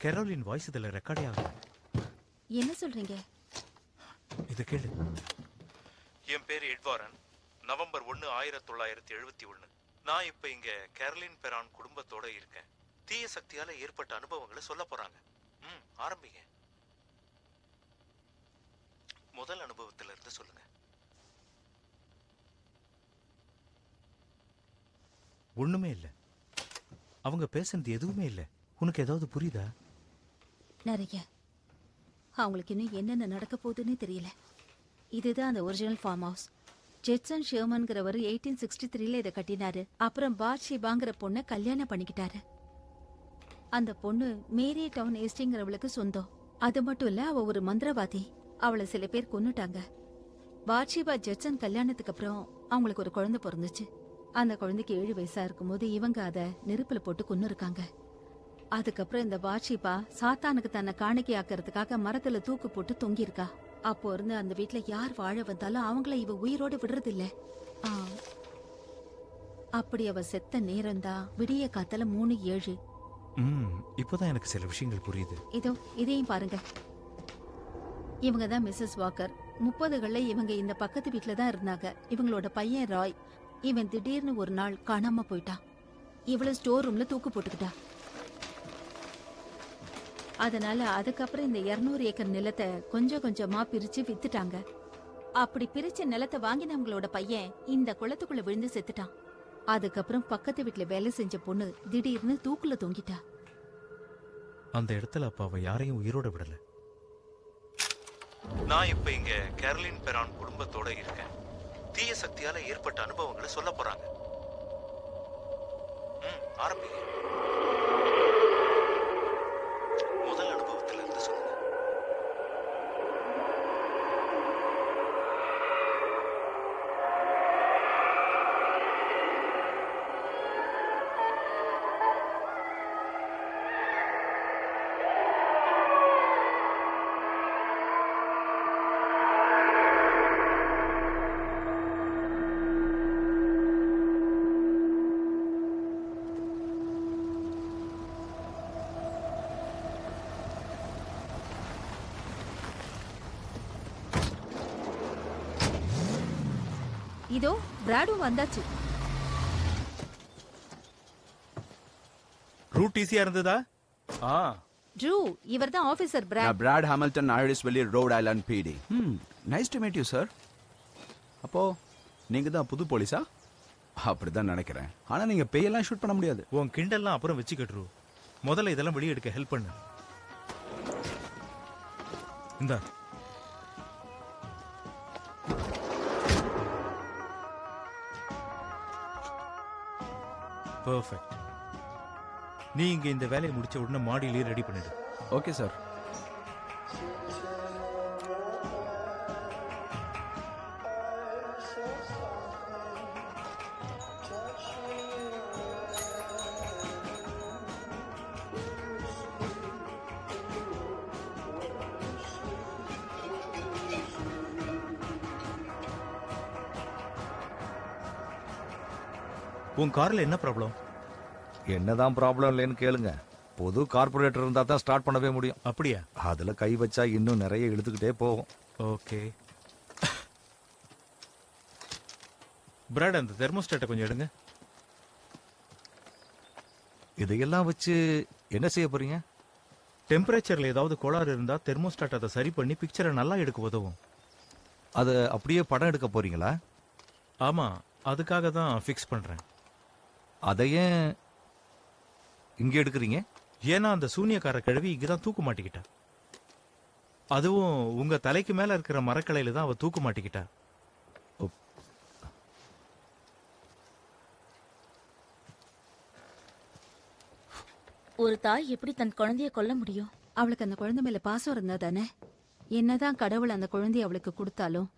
கெரோலின் voice இதுல ரெக்கார்டே ஆகும் என்ன சொல்றீங்க இது கேளு என் பேர் எட்வாரன் நவம்பர் ஒன்று ஆயிரத்தி தொள்ளாயிரத்தி எழுபத்தி ஒன்று நான் இப்போ இங்க கேரளின் பெரான் குடும்பத்தோட இருக்கேன் தீய சக்தியால ஏற்பட்ட அனுபவங்களை சொல்ல போறாங்க ம் ஆரம்பிங்க முதல் அனுபவத்துல இருந்து சொல்லுங்க ஒண்ணுமே இல்ல அவங்க பேசுனது எதுவுமே இல்ல உனக்கு ஏதாவது புரியுதா நிறைய அவங்களுக்கு இன்னும் என்னென்ன நடக்க போகுதுன்னே தெரியல இதுதான் அந்த ஒரிஜினல் ஃபார்ம் ஹவுஸ் ஜெட்சன் ஷேர்மன்கிறவர் எயிட்டீன் சிக்ஸ்டி த்ரீல இதை கட்டினாரு அப்புறம் பாட்ஷிபாங்கிற பொண்ணை கல்யாணம் பண்ணிக்கிட்டாரு அந்த பொண்ணு மேரி டவுன் ஏஸ்டிங்கிறவளுக்கு சொந்தம் அது மட்டும் இல்ல அவ ஒரு மந்திரவாதி அவளை சில பேர் கொன்னுட்டாங்க பாட்ஷிபா ஜெட்சன் கல்யாணத்துக்கு அப்புறம் அவங்களுக்கு ஒரு குழந்தை பிறந்துச்சு அந்த குழந்தைக்கு ஏழு வயசா இருக்கும்போது இவங்க அத நெருப்புல போட்டு கொன்னு இருக்காங்க அதுக்கப்புறம் இந்த பாட்ஷிபா சாத்தானுக்கு தன்னை காணிக்கையாக்குறதுக்காக மரத்துல தூக்கு போட்டு தொங்கியிருக்கா அப்போ இருந்து அந்த வீட்ல யார் வாழ வந்தாலும் அவங்கள இவ உயிரோட விடுறதில்ல ஆ, அப்படி அவ செத்த நேரம்தான் விடிய காத்தால மூணு ஏழு ம் இப்போதான் எனக்கு சில விஷயங்கள் புரியுது இதோ இதையும் பாருங்க இவங்க தான் மிஸ்ஸஸ் வாக்கர் முப்பதுகள்ல இவங்க இந்த பக்கத்து வீட்ல தான் இருந்தாங்க இவங்களோட பையன் ராய் இவன் திடீர்னு ஒரு நாள் காணாம போயிட்டான் இவள ஸ்டோர் ரூம்ல தூக்கு போட்டுக்கிட்டா அதனால அதுக்கப்புறம் இந்த 200 ஏக்கர் நிலத்தை கொஞ்சம் கொஞ்சமா பிரிச்சு வித்துட்டாங்க அப்படி பிரிச்ச நிலத்தை வாங்கினவங்களோட பையன் இந்த குளத்துக்குள்ள விழுந்து செத்துட்டான் அதுக்கப்புறம் பக்கத்து வீட்ல வேலை செஞ்ச பொண்ணு திடீர்னு தூக்குல தொங்கிட்டா அந்த இடத்துல அப்ப அவ யாரையும் உயிரோட விடல நான் இப்ப இங்க கேரளின் பெரான் குடும்பத்தோட இருக்கேன் தீய சக்தியால ஏற்பட்ட அனுபவங்களை சொல்ல போறாங்க ம், ஆரம்பிங்க முதல் அனுபவத்துல இருந்து சொல்லுங்க இதோ பிராடும் வந்தாச்சு ரூட் ஈஸியா இருந்ததா ஆ ட்ரூ இவர் தான் ஆபீசர் பிராட் நான் பிராட் ஹாமில்டன் ஐரிஸ்வெல்லி Rhode Island PD hmm nice to meet you sir அப்போ நீங்க தான் புது போலீஸா அப்படிதான் நினைக்கிறேன் ஆனா நீங்க பேயெல்லாம் ஷூட் பண்ண முடியாது உன் கிண்டல்லாம் அப்புறம் வச்சுக்கட்ரு முதல்ல இதெல்லாம் வெளியே எடுக்க ஹெல்ப் பண்ணு இந்தா பெர்ஃபெக்ட் நீ இங்க இந்த வேலையை முடிச்ச உடனே மாடியிலேயே ரெடி பண்ணிடு ஓகே சார் உன் கார்ல என்ன ப்ராப்ளம் என்னதான் ப்ராப்ளம் இல்லைன்னு கேளுங்க புது கார்பரேட்டர் இருந்தா தான் ஸ்டார்ட் பண்ணவே முடியும் அப்படியா அதுல கை வச்சா இன்னும் நிறைய இழுத்துக்கிட்டே போகும் ஓகே பிராட் அந்த தெர்மோஸ்டாட்டை கொஞ்சம் எடுங்க இதையெல்லாம் வச்சு என்ன செய்ய போறீங்க டெம்பரேச்சர்ல ஏதாவது கோளாறு இருந்தா தெர்மோஸ்டாட் அதை சரி பண்ணி பிக்சரை நல்லா எடுக்க உதவும் அது அப்படியே படம் எடுக்க போறீங்களா ஆமா அதுக்காக தான் ஃபிக்ஸ் பண்றேன் அதை ஏன் இங்க எடுக்கிறீங்க ஏன்னா அந்த சூனியக்கார கிழவி இங்கதான் தூக்கு மாட்டிக்கிட்டா அதுவும் உங்க தலைக்கு மேல இருக்கிற மரக்கலையில தான் அவ தூக்கு மாட்டிக்கிட்டா ஒரு தாய் எப்படி தன் குழந்தைய கொல்ல முடியும் அவளுக்கு அந்த குழந்தை மேல பாசம் இருந்தா தானே என்னதான் கடவுள் அந்த குழந்தைய அவளுக்கு கொடுத்தாலும்